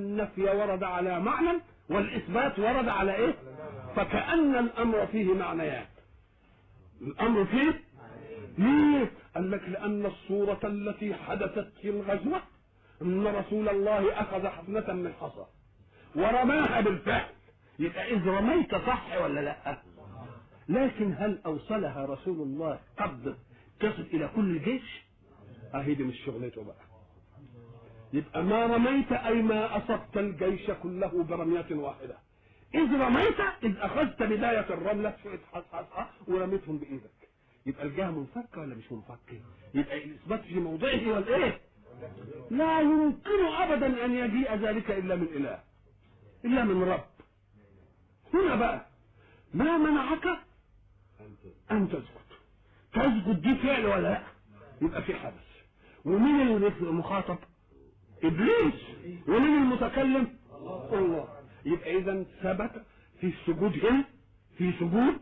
النفي ورد على معنى والاثبات ورد على ايه فكأن الامر فيه معنيان الامر فيه ليه قال لك لان الصورة التي حدثت في الغزوة ان رسول الله اخذ حفنة من حصى ورماها بالفعل يبقى اذ رميت صح ولا لا لكن هل اوصلها رسول الله قبض تصل الى كل الجيش اهي دي مش شغلته بقى يبقى ما رميت اي ما اصبت الجيش كله برمية واحدة اذ رميت اذ اخذت بداية الرملة شوية حصحصة ورميتهم بايدك يبقى الجهة منفكة ولا مش منفكة يبقى الاثبات في موضعه والايه لا يمكن ابدا ان يجيء ذلك الا من اله الا من رب هنا بقى ما منعك ان تسجد تسجد دي فعل ولا لا يبقى في حدث ومين اللي المخاطب ابليس ومين المتكلم الله يبقى اذا ثبت في السجود هنا في سجود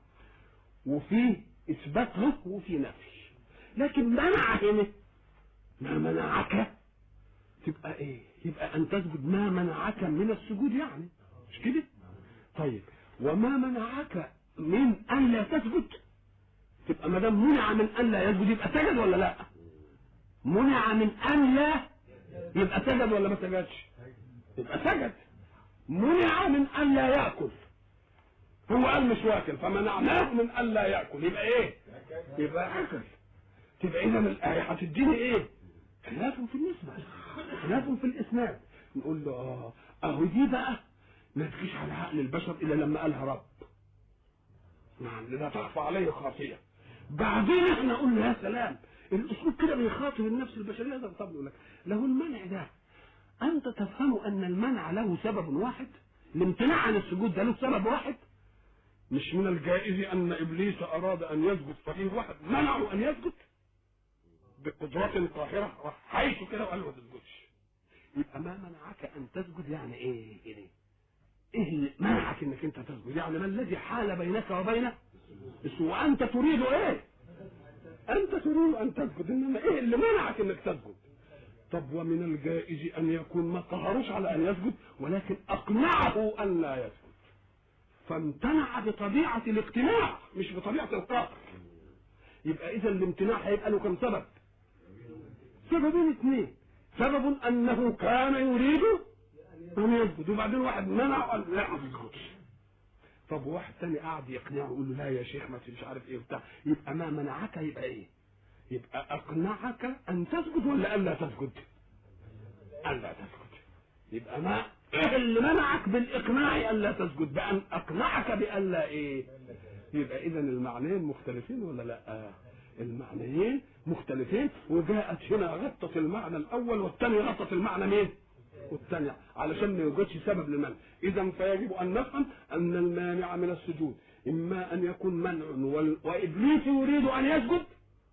وفي اثبات له وفي نفي لكن منع هنا ما منعك تبقى ايه يبقى ان تسجد ما منعك من السجود يعني مش كده طيب وما منعك من ان لا تسجد تبقى ما دام منع من ان لا يسجد يبقى سجد ولا لا منع من ان لا يبقى سجد ولا ما سجدش يبقى سجد منع من ان لا ياكل هو قال مش واكل فمنعناه من ان لا ياكل يبقى ايه يبقى اكل تبقى اذا الايه هتديني ايه خلاف في النسبه خلاف في الاسناد نقول له اه اهو دي بقى ما تجيش على عقل البشر الا لما قالها رب نعم لا تخفى عليه خافيه بعدين احنا قلنا يا سلام الاسلوب كده بيخاطب النفس البشريه ده طب يقول لك له المنع ده انت تفهم ان المنع له سبب واحد الامتناع عن السجود ده له سبب واحد مش من الجائز ان ابليس اراد ان يسجد ففيه واحد منعه ان يسجد بقدرة قاهرة راح حيث كده وقال له ما تسجدش يبقى ما منعك ان تسجد يعني ايه ايه ايه اللي منعك انك انت تسجد يعني ما الذي حال بينك وبينه وانت تريد ايه انت تريد ان تسجد انما ايه اللي منعك انك تسجد طب ومن الجائز ان يكون ما قهروش على ان يسجد ولكن اقنعه ان لا يسجد فامتنع بطبيعة الاقتناع مش بطبيعة القهر يبقى اذا الامتناع هيبقى له كم سبب سببين اثنين سبب انه كان يريد ان يسجد وبعدين واحد منع وقال لا ما تسجدش طب واحد تاني قاعد يقنعه يقول له لا يا شيخ ما مش عارف ايه وبتاع يبقى ما منعك يبقى ايه يبقى اقنعك ان تسجد ولا الا تسجد الا تسجد يبقى ما ايه اللي منعك بالاقناع الا تسجد بان اقنعك بالا ايه يبقى اذا المعنيين مختلفين ولا لا المعنيين مختلفين وجاءت هنا غطت المعنى الاول والثاني غطت المعنى مين والثانية علشان ما يوجدش سبب للمنع اذا فيجب ان نفهم ان المانع من السجود اما ان يكون منع وال... وابليس يريد ان يسجد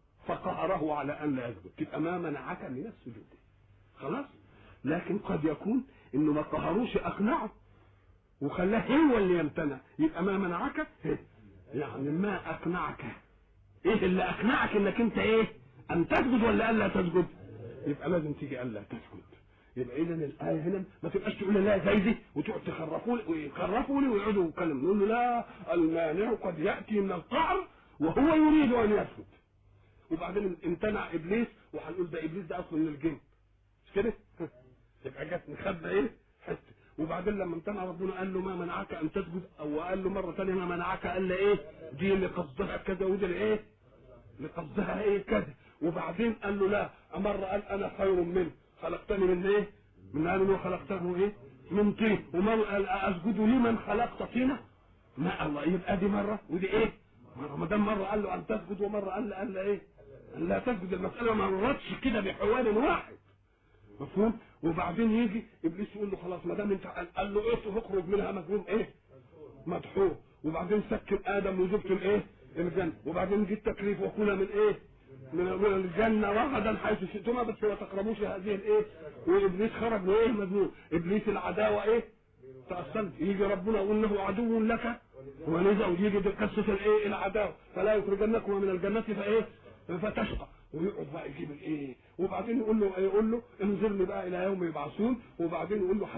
فقهره على ان لا يسجد تبقى ما منعك من السجود خلاص لكن قد يكون انه ما قهروش اقنعه وخلاه هو اللي يمتنع يبقى ما منعك يعني ما اقنعك ايه اللي اقنعك انك انت ايه ان تسجد ولا الا تسجد يبقى لازم تيجي الا تسجد يبقى اذا الايه هنا ما تبقاش تقول لي لا زي دي وتقعد تخرفوا لي ويخرفوا لي ويقعدوا يتكلموا نقول له لا المانع قد ياتي من القعر وهو يريد ان يسجد وبعدين امتنع ابليس وهنقول ده ابليس ده اصلا من الجن مش كده؟ يبقى جت نخبى ايه؟ حته وبعدين لما امتنع ربنا قال له ما منعك ان تسجد او قال له مره ثانيه ما منعك قال له ايه؟ دي لقصدها كذا ودي لايه؟ لقصدها ايه كذا وبعدين قال له لا مره قال انا خير منه خلقتني من ايه؟ من قال له خلقته ايه؟ من طين ومن قال اسجد لمن خلقت طينه؟ ما الله يبقى دي مره ودي ايه؟ مرة ما دام مرة قال له أن تسجد ومرة قال له قال له إيه؟ أن لا تسجد المسألة ما مرتش كده بحوار واحد مفهوم؟ وبعدين يجي إبليس يقول له خلاص ما دام أنت قال له إيه اخرج منها مجنون إيه؟ مدحور وبعدين سكن آدم وزوجته الإيه؟ الجنة وبعدين جه التكليف وكلا من إيه؟ من من الجنة رغدا حيث شئتما بس ما تقربوش هذه الإيه؟ وإبليس خرج وإيه مجنون إبليس العداوة إيه؟ تأصلت يجي ربنا يقول له عدو لك ونزع ويجي دي قصة الايه العداوة فلا يخرجنكما من الجنة فايه فتشقى ويقعد بقى يجيب الايه وبعدين يقول له يقول له انظرني بقى الى يوم يبعثون وبعدين يقول له